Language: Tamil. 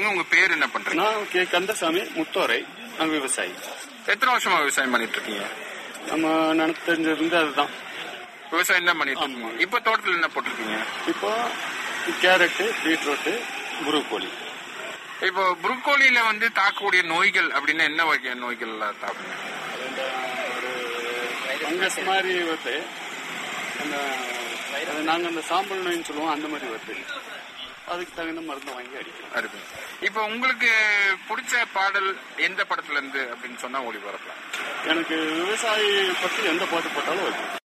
இருக்கீங்க உங்க பேர் என்ன பண்றீங்க நான் கே கந்தசாமி முத்தோரை நான் விவசாயி எத்தனை வருஷமா விவசாயம் பண்ணிட்டு இருக்கீங்க நம்ம நினைச்சு தெரிஞ்சிருந்து அதுதான் விவசாயம் தான் பண்ணிட்டு இருக்கீங்க இப்ப தோட்டத்துல என்ன போட்டிருக்கீங்க இப்போ கேரட்டு பீட்ரூட்டு புரோக்கோலி இப்போ புரோக்கோலியில வந்து தாக்கக்கூடிய நோய்கள் அப்படின்னா என்ன வகையான நோய்கள் எல்லாம் தாக்குங்க ஃபங்கஸ் மாதிரி வருது அந்த அது நாங்கள் அந்த சாம்பல் நோயின்னு சொல்லுவோம் அந்த மாதிரி வருது அதுக்கு தகுந்த மருந்து வாங்கி அடிக்கிறோம் இருக்கு இப்போ உங்களுக்கு பிடிச்ச பாடல் எந்த படத்துல இருந்து அப்படின்னு சொன்னா ஒளி வரலாம் எனக்கு விவசாயி பற்றி எந்த பாட்டு போட்டாலும் வருது